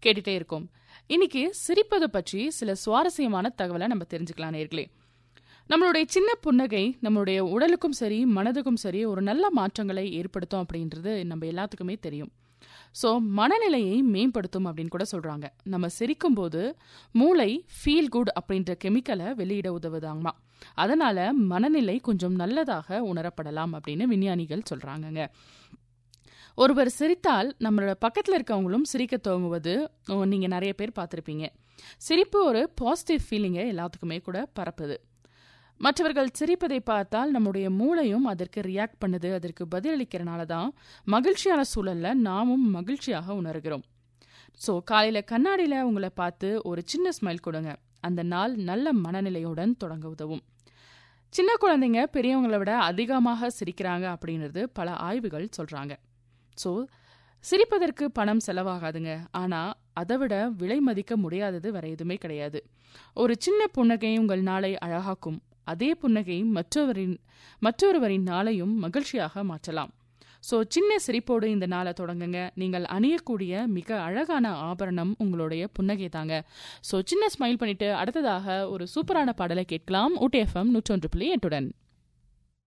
கேட்டுட்டே இருக்கோம் இன்னைக்கு சிரிப்பது பற்றி சில சுவாரஸ்யமான தகவலை நம்ம தெரிஞ்சுக்கலாம் நேர்களே நம்மளுடைய சின்ன புன்னகை நம்மளுடைய உடலுக்கும் சரி மனதுக்கும் சரி ஒரு நல்ல மாற்றங்களை ஏற்படுத்தும் அப்படின்றது நம்ம எல்லாத்துக்குமே தெரியும் ஸோ மனநிலையை மேம்படுத்தும் அப்படின்னு கூட சொல்றாங்க நம்ம சிரிக்கும் போது மூளை ஃபீல் குட் அப்படின்ற கெமிக்கலை வெளியிட உதவுதாங்கம்மா அதனால மனநிலை கொஞ்சம் நல்லதாக உணரப்படலாம் அப்படின்னு விஞ்ஞானிகள் சொல்றாங்கங்க ஒருவர் சிரித்தால் நம்மளோட பக்கத்தில் இருக்கவங்களும் சிரிக்க துவங்குவது ஓ, நீங்க நிறைய பேர் பார்த்துருப்பீங்க சிரிப்பு ஒரு பாசிட்டிவ் ஃபீலிங்கை எல்லாத்துக்குமே கூட பரப்புது மற்றவர்கள் சிரிப்பதை பார்த்தால் நம்முடைய மூளையும் அதற்கு ரியாக்ட் பண்ணுது அதற்கு பதிலளிக்கிறனால தான் மகிழ்ச்சியான சூழல்ல நாமும் மகிழ்ச்சியாக உணர்கிறோம் ஸோ காலையில் கண்ணாடியில் உங்களை பார்த்து ஒரு சின்ன ஸ்மைல் கொடுங்க அந்த நாள் நல்ல மனநிலையுடன் தொடங்க உதவும் சின்ன குழந்தைங்க பெரியவங்களை விட அதிகமாக சிரிக்கிறாங்க அப்படின்றது பல ஆய்வுகள் சொல்றாங்க ஸோ சிரிப்பதற்கு பணம் செலவாகாதுங்க ஆனால் அதை விட விலை மதிக்க முடியாதது வேற எதுவுமே கிடையாது ஒரு சின்ன புன்னகை உங்கள் நாளை அழகாக்கும் அதே புன்னகை மற்றவரின் மற்றொருவரின் நாளையும் மகிழ்ச்சியாக மாற்றலாம் ஸோ சின்ன சிரிப்போடு இந்த நாளை தொடங்குங்க நீங்கள் அணியக்கூடிய மிக அழகான ஆபரணம் உங்களுடைய புன்னகை தாங்க ஸோ சின்ன ஸ்மைல் பண்ணிட்டு அடுத்ததாக ஒரு சூப்பரான பாடலை கேட்கலாம் ஊட்டி எஃப்எம் நூற்றொன்று புள்ளி எட்டுடன்